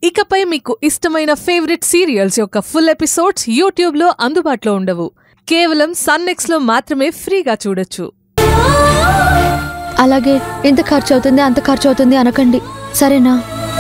ఇకపై మీకు ఇష్టమైన ఫేవరెట్ సీరియల్స్ యొక్క ఫుల్ ఎపిసోడ్స్ యూట్యూబ్లో అందుబాటులో ఉండవు కేవలం సన్నెక్స్లో మాత్రమే ఫ్రీగా చూడొచ్చు అలాగే ఎంత ఖర్చు అవుతుంది అంత ఖర్చు అవుతుంది అనకండి సరేనా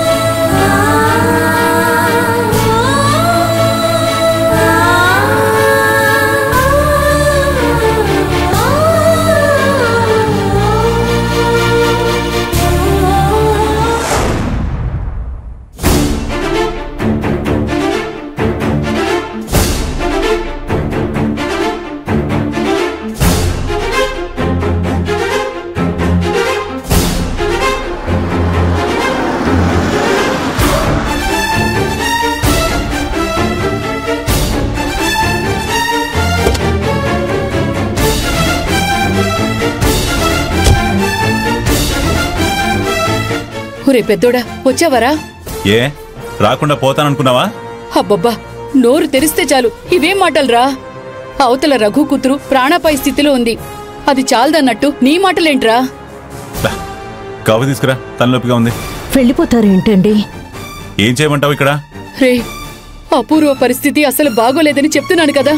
ఒరే పెద్దోడా వచ్చావరా ఏ రాకుండా పోతాననుకున్నావా అబ్బబ్బా నోరు తెరిస్తే చాలు ఇవేం మాటలరా అవతల రఘు కూతురు ప్రాణాపాయ స్థితిలో ఉంది అది చాలదన్నట్టు నీ మాటలేంట్రా దా, కవ్వ తీసుకురా తలనొప్పిగా ఉంది వెళ్ళిపోతారేంటండి ఏం చేయమంటావు ఇక్కడ రే అపూర్వ పరిస్థితి అసలు బాగోలేదని చెప్తున్నాను కదా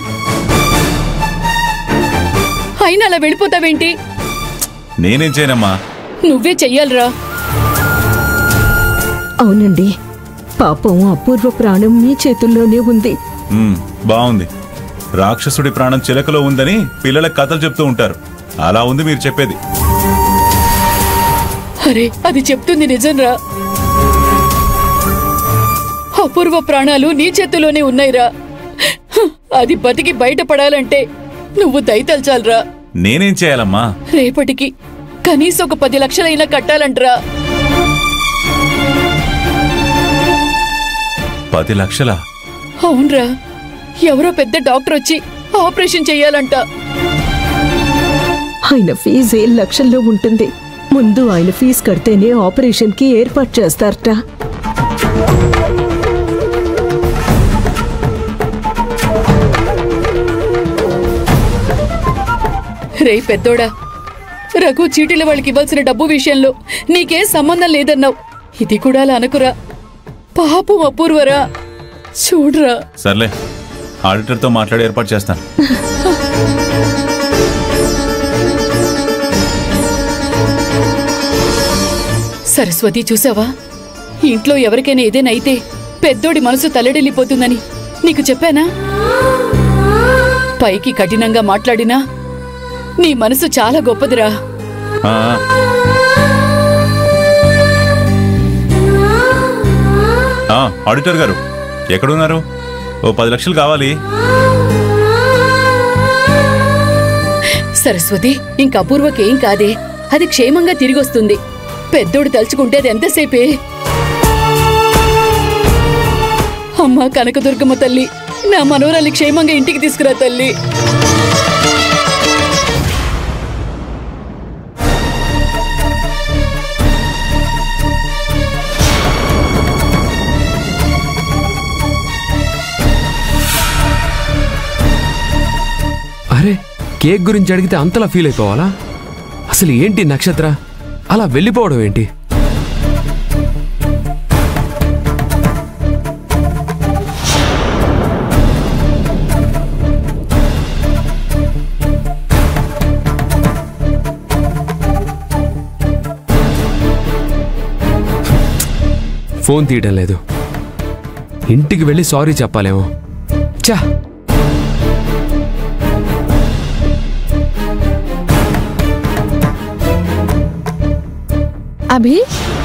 అయినా అలా వెళ్ళిపోతావేంటి నేనేం చేయనమ్మా నువ్వే చెయ్యాలిరా అవునండి పాపం అపూర్వ ప్రాణం మీ చేతుల్లోనే ఉంది ఉమ్, బాగుంది రాక్షసుడి ప్రాణం చిలకలో ఉందని పిల్లలకు కథలు చెప్తూ ఉంటారు అలా ఉంది మీరు చెప్పేది అరే అది చెప్తుంది నిజంరా అపూర్వ ప్రాణాలు నీ చేతిలోనే ఉన్నాయిరా హ, అది బతికి బయటపడాలంటే నువ్వు దయతల్చాలరా నేనేం చేయాలమ్మా రేపటికి కనీసం ఒక పది లక్షలైనా కట్టాలంటరా పది లక్షల అవునరా ఎవరో పెద్ద డాక్టర్ వచ్చి ఆపరేషన్ చెయ్యాలంట ఆయన ఫీజు ఏ లక్షల్లో ఉంటుంది ముందు ఆయన ఫీజు కడితేనే ఆపరేషన్ కి ఏర్పాటు చేస్తారట రే పెద్దోడా రఘు చీటీల వాళ్ళకి ఇవ్వాల్సిన డబ్బు విషయంలో నీకే సంబంధం లేదన్నావు ఇది కూడా అలా అనుకురా పాపం అపూర్వరా చూడరా సర్లే ఆడిటర్తో మాట్లాడి ఏర్పాటు చేస్తాను సరస్వతి చూసావా ఇంట్లో ఎవరికైనా ఏదైనా అయితే పెద్దోడి మనసు తల్లడిల్లిపోతుందని నీకు చెప్పానా పైకి కఠినంగా మాట్లాడినా నీ మనసు చాలా గొప్పదిరా ఆ, ఆ, ఆడిటర్ గారు ఎక్కడున్నారు ఓ పది లక్షలు కావాలి సరస్వతి ఇంక అపూర్వకేం కాదే అది క్షేమంగా తిరిగొస్తుంది పెద్దోడు తలుచుకుంటే అది ఎంతసేపే అమ్మా కనకదుర్గమ్మ తల్లి నా మనోరాలి క్షేమంగా ఇంటికి తీసుకురా తల్లి అరే కేక్ గురించి అడిగితే అంతలా ఫీల్ అయిపోవాలా అసలు ఏంటి నక్షత్ర అలా వెళ్ళిపోవడం ఏంటి ఫోన్ తీయడం లేదు ఇంటికి వెళ్ళి సారీ చెప్పాలేమో చా అభి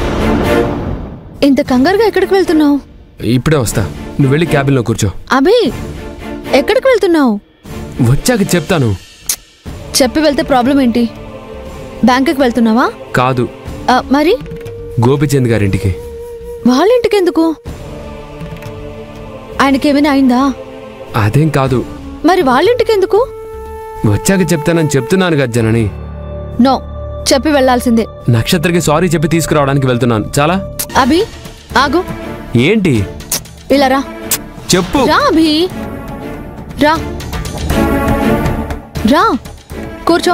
ఇంత కంగారుగా ఎక్కడికి వెళ్తున్నావు ఇప్పుడే వస్తా నువ్వు వెళ్ళి క్యాబిన్లో కూర్చో అభి ఎక్కడికి వెళ్తున్నావు వచ్చాక చెప్తాను చెప్పి వెళ్తే ప్రాబ్లం ఏంటి బ్యాంకుకి వెళ్తున్నావా కాదు ఆ, మరి గోపిచంద్ గారింటికి వాళ్ళ ఇంటికి ఎందుకు ఆయనకేమైనా అయిందా అదేం కాదు మరి వాళ్ళ ఇంటికి ఎందుకు వచ్చాక చెప్తానని చెప్తున్నాను కదా జనని నో చెప్పి వెళ్లాల్సిందే నక్షత్రకి సారీ చెప్పి తీసుకురావడానికి వెళ్తున్నాను చాలా అభి ఆగు ఏంటి ఇలా రా చెప్పు రా అభి రా రా కూర్చో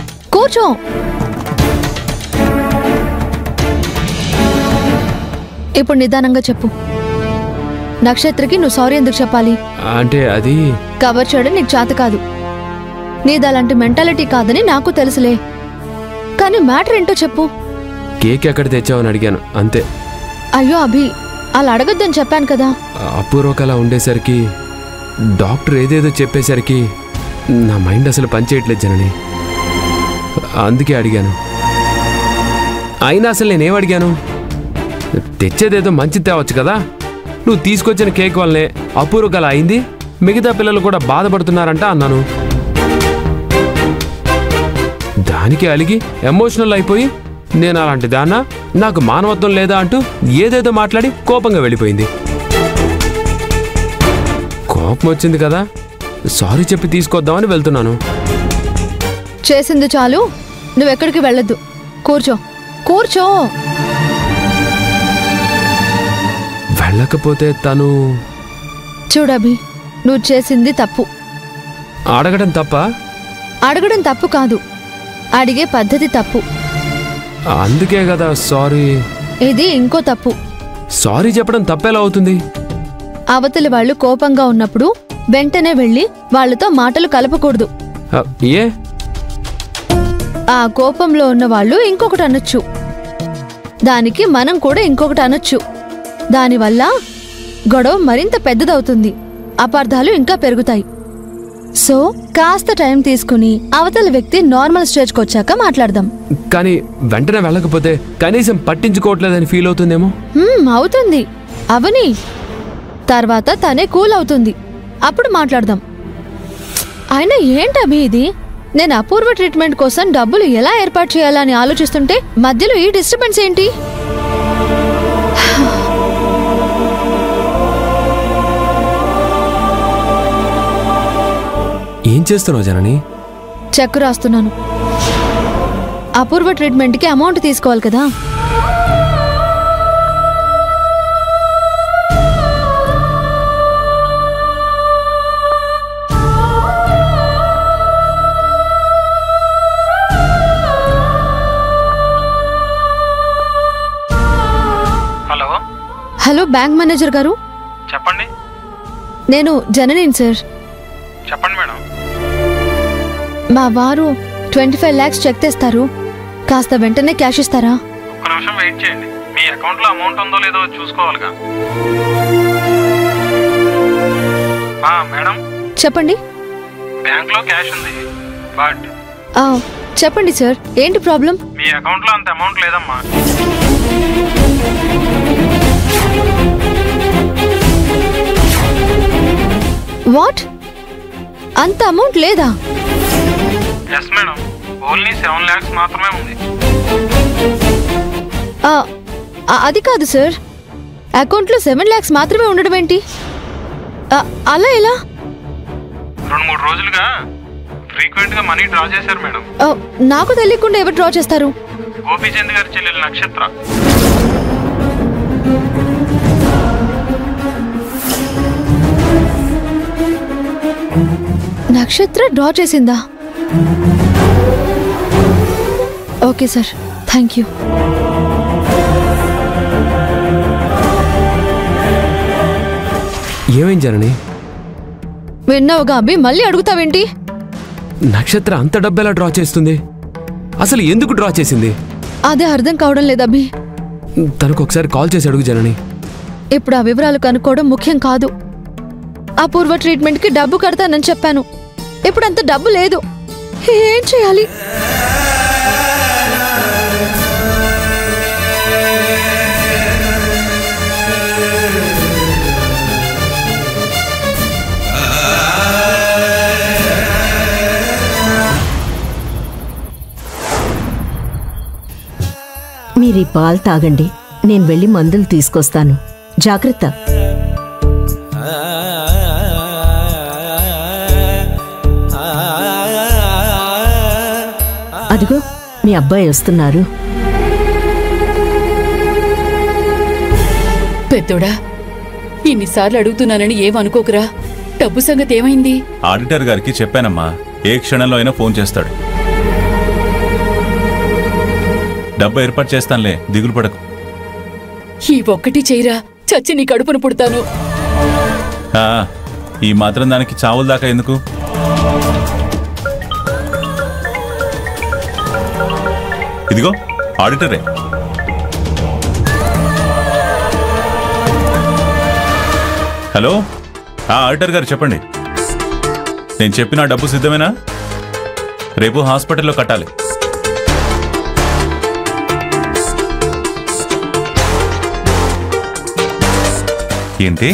కూర్చో ఇప్పుడు నిదానంగా చెప్పు నక్షత్రకి నువ్వు సారీ ఎందుకు చెప్పాలి అంటే అది కవర్ చేయడం నీకు చేత కాదు నీది అలాంటి మెంటాలిటీ కాదని నాకు తెలుసులే కానీ మ్యాటర్ ఏంటో చెప్పు కేక్ ఎక్కడ తెచ్చావని అడిగాను అంతే అయ్యో అభి అలా అడగొద్దని చెప్పాను కదా అపూర్వకలా ఉండేసరికి డాక్టర్ ఏదేదో చెప్పేసరికి నా మైండ్ అసలు పనిచేయట్లేదు జనని అందుకే అడిగాను అయినా అసలు నేనేం అడిగాను తెచ్చేదేదో మంచిది తేవచ్చు కదా నువ్వు తీసుకొచ్చిన కేక్ వల్లనే అపూర్వకలా అయింది మిగతా పిల్లలు కూడా బాధపడుతున్నారంట అన్నాను దానికి అలిగి ఎమోషనల్ అయిపోయి నేను అలాంటి దాన్న నాకు మానవత్వం లేదా అంటూ ఏదేదో మాట్లాడి కోపంగా వెళ్ళిపోయింది కోపం వచ్చింది కదా సారీ చెప్పి తీసుకొద్దామని వెళ్తున్నాను చేసింది చాలు నువ్వెక్కడికి వెళ్ళొద్దు కూర్చో కూర్చో వెళ్ళకపోతే తను చూడభి నువ్వు చేసింది తప్పు అడగడం తప్ప అడగడం తప్పు కాదు అడిగే పద్ధతి తప్పు అందుకే కదా సారీ ఇది ఇంకో తప్పు సారీ చెప్పడం తప్పేలా అవుతుంది అవతలి వాళ్ళు కోపంగా ఉన్నప్పుడు వెంటనే వెళ్ళి వాళ్ళతో మాటలు కలపకూడదు ఆ, ఏ ఆ కోపంలో ఉన్న వాళ్ళు ఇంకొకటి అనొచ్చు దానికి మనం కూడా ఇంకొకటి అనొచ్చు దానివల్ల గొడవ మరింత పెద్దదవుతుంది అపార్థాలు ఇంకా పెరుగుతాయి సో కాస్త టైం తీసుకుని అవతల వ్యక్తి నార్మల్ స్టేజ్కి వచ్చాక మాట్లాడదాం కానీ వెంటనే వెళ్ళకపోతే కనీసం పట్టించుకోవట్లేదని ఫీల్ అవుతుందేమో హ్మ్, అవుతుంది అవని తర్వాత తనే కూల్ అవుతుంది అప్పుడు మాట్లాడదాం అయినా ఏంటభి ఇది నేను అపూర్వ ట్రీట్మెంట్ కోసం డబ్బులు ఎలా ఏర్పాటు చేయాలని ఆలోచిస్తుంటే మధ్యలో ఈ డిస్టర్బెన్స్ ఏంటి ఏం చేస్తున్నావు జనని చెక్ రాస్తున్నాను అపూర్వ ట్రీట్మెంట్కి అమౌంట్ తీసుకోవాలి కదా హలో హలో బ్యాంక్ మేనేజర్ గారు చెప్పండి నేను జననేన్ సార్ చెప్పండి మేడం మా వారు ట్వంటీ ఫైవ్ ల్యాక్స్ చెక్ తెస్తారు కాస్త వెంటనే క్యాష్ ఇస్తారా ఒక్క నిమిషం వెయిట్ చేయండి మీ అకౌంట్లో అమౌంట్ ఉందో లేదో చూసుకోవాలిగా ఆ, మేడం చెప్పండి బ్యాంక్లో క్యాష్ ఉంది బట్ ఆ, చెప్పండి సార్ ఏంటి ప్రాబ్లం మీ అకౌంట్లో అంత అమౌంట్ లేదమ్మా వాట్ అంత అమౌంట్ లేదా yes madam only seven lakhs మాత్రమే ఉంది ఆ, ఆ, అది కాదు సార్ అకౌంట్లో సెవెన్ ల్యాక్స్ మాత్రమే ఉండడం ఏంటి ఆ, అలా ఎలా రెండు మూడు రోజులుగా ఫ్రీక్వెంట్గా మనీ డ్రా చేశారు మేడం ఆ, నాకు తెలియకుండా ఎవరు డ్రా చేస్తారు గోపీచంద్ గారి చెల్లెలు నక్షత్ర నక్షత్ర డ్రా చేసిందా ఓకే సార్ థ్యాంక్ యూ ఏమేం జనని విన్నావుగా అబ్బి మళ్ళీ అడుగుతావేంటి నక్షత్ర అంత డబ్బెలా డ్రా చేస్తుంది అసలు ఎందుకు డ్రా చేసింది అదే అర్థం కావడం లేదు అభి తనకు ఒకసారి కాల్ చేసి అడుగు జనని ఇప్పుడు ఆ వివరాలు కనుక్కోవడం ముఖ్యం కాదు అపూర్వ ట్రీట్మెంట్కి డబ్బు కడతానని చెప్పాను ఇప్పుడు అంత డబ్బు లేదు ఏం చేయాలి మీరు ఈ పాలు తాగండి నేను వెళ్ళి మందులు తీసుకొస్తాను జాగ్రత్త అదిగో మీ అబ్బాయి వస్తున్నారు పెద్దోడా ఇన్నిసార్లు అడుగుతున్నానని ఏమనుకోకురా డబ్బు సంగతి ఏమైంది ఆడిటర్ గారికి చెప్పానమ్మా ఏ క్షణంలో అయినా ఫోన్ చేస్తాడు డబ్బు ఏర్పాటు చేస్తానులే దిగులు పడకు ఈ ఒక్కటి చెయ్యరా చచ్చి నీ కడుపును పుడతాను ఆ, ఈ మాత్రం దానికి చావుల దాకా ఎందుకు ఇదిగో ఆడిటరే హలో ఆ ఆడిటర్ గారు చెప్పండి నేను చెప్పిన డబ్బు సిద్ధమేనా రేపు హాస్పిటల్లో కట్టాలి ఏంటి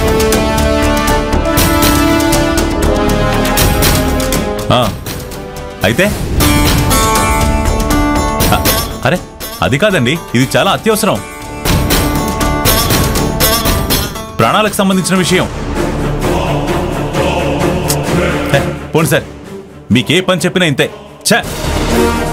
ఆ, అయితే ఆ, అరే అది కాదండి ఇది చాలా అత్యవసరం ప్రాణాలకు సంబంధించిన విషయం హే, పోండి సార్ మీకే పని చెప్పినా ఇంతే ఛ